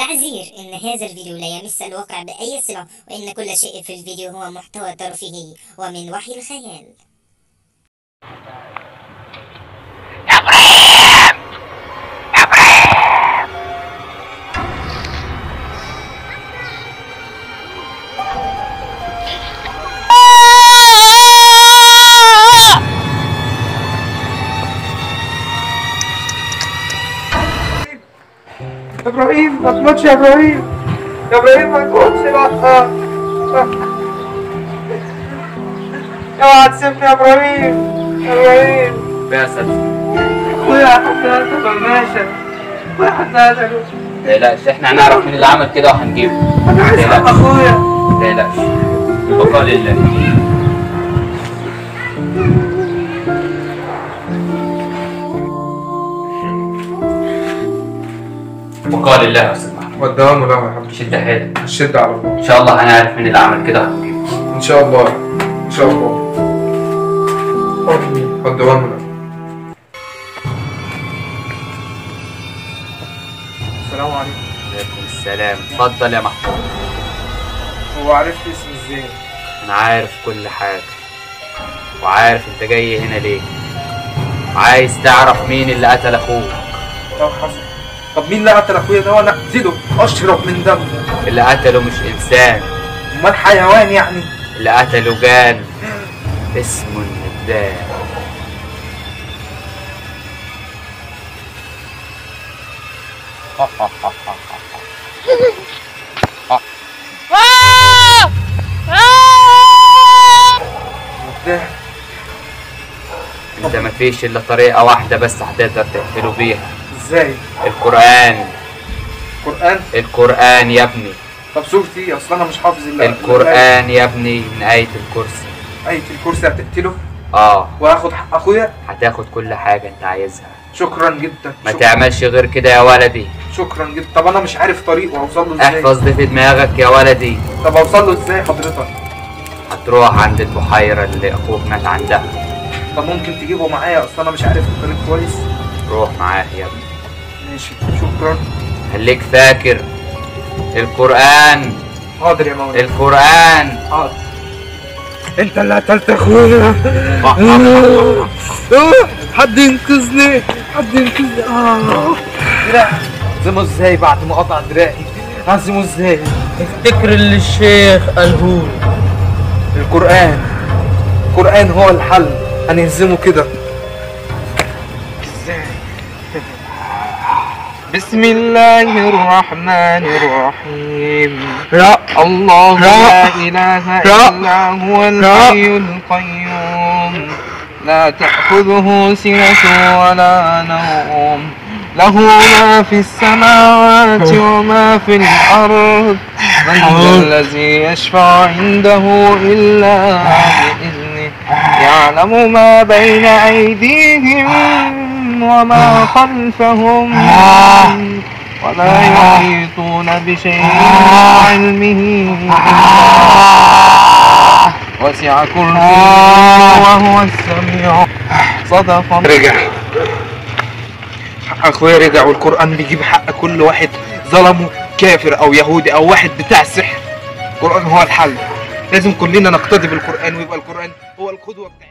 تعزير إن هذا الفيديو لا يمس الواقع بأي صلة وإن كل شيء في الفيديو هو محتوى ترفيهي ومن وحي الخيال يا ابراهيم ما تموتش يا ابراهيم يا ابراهيم ما تموتش لا اوعى تسيبني يا ابراهيم يا ابراهيم باسل اخويا حتى باشا اخويا حتى تقلقش احنا هنعرف مين اللي عمل كده وهنجيبه انا عايز تقلقش. اخويا تقلقش البقاء لله البقاء لله يا استاذ محمد والدوام له يا حبيبي شد حيلك الشد على الله ان شاء الله هنعرف مين اللي عمل كده وهنجيبه ان شاء الله ان شاء الله والدوام له السلام عليكم عليكم السلام اتفضل يا محمود هو عرفت اسمي ازاي انا عارف كل حاجه وعارف انت جاي هنا ليه وعايز تعرف مين اللي قتل اخوك طب حصل طب مين اللي قتل اخويا ده وانا اقتله اشرب من دمه اللي قتله مش انسان امال حيوان يعني اللي قتله جان اسمه الندان ده انت مفيش الا طريقة واحدة بس هتقدر تقتله بيها ازاي القرآن قران القرآن يا ابني طب سورتي ايه اصل انا مش حافظ الا القرآن يا ابني من آية الكرسي ايه الكرسي هتقتله اه واخد حق اخويا هتاخد كل حاجة انت عايزها شكرا جدا ما شكرا, تعملش غير كده يا ولدي شكرا جدا طب انا مش عارف طريقه اوصل له ازاي احفظ دي في دماغك يا ولدي طب اوصل له ازاي حضرتك هتروح عند البحيرة اللي اخوك مات عندها طب ممكن تجيبه معايا اصل انا مش عارف الطريق كويس روح معاه يا ابني ماشي شكرا خليك فاكر القرآن حاضر يا مولانا القرآن حاضر انت اللي قتلت اخويا حد ينقذني حد ينقذني اه لا عزمه ازاي بعد ما قطع دراعي عزمه ازاي افتكر اللي الشيخ قاله القرآن القرآن هو الحل هنهزمه كده ازاي بسم الله الرحمن الرحيم لا الله لا. لا إله لا. إلا هو الحي القيوم لا تأخذه سنة ولا نوم له ما في السماوات وما في الأرض من ذا الذي يشفع عنده إلا بإذنه يعلم ما بين أيديهم وما خلفهم ولا يحيطون بشيء من علمه إلا وسع كرسيه وهو السميع صدق رجع حق اخويا رجع والقران بيجيب حق كل واحد ظلمه كافر او يهودي او واحد بتاع سحر القران هو الحل لازم كلنا نقتدي بالقران ويبقى القران هو القدوه بتاعتنا